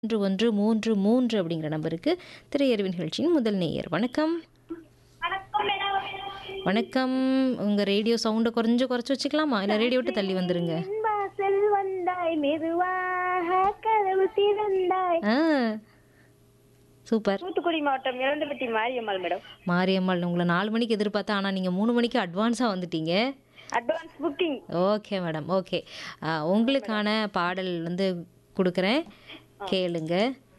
ஒன்று ஒன்று மூன்று மூன்று அப்படிங்கிற நம்பருக்கு திரையறிவு நிகழ்ச்சியின் முதல் நேயர் வணக்கம் வணக்கம் உங்கள் ரேடியோ சவுண்டை கொஞ்சம் குறைச்சி வச்சுக்கலாமா இல்லை ரேடியோ விட்டு தள்ளி வந்துருங்க வாசல் வந்தாய் மெதுவாக கதவு திறந்தாய் ஆ சூப்பர் தூத்துக்குடி மாவட்டம் இரண்டுபட்டி மாரியம்மாள் மேடம் மாரியம்மாள் உங்களை நாலு மணிக்கு எதிர்பார்த்தா ஆனால் நீங்கள் மூணு மணிக்கு அட்வான்ஸாக வந்துட்டீங்க advance booking okay madam okay உங்களுக்கான பாடல் வந்து கொடுக்குறேன் கேளுங்க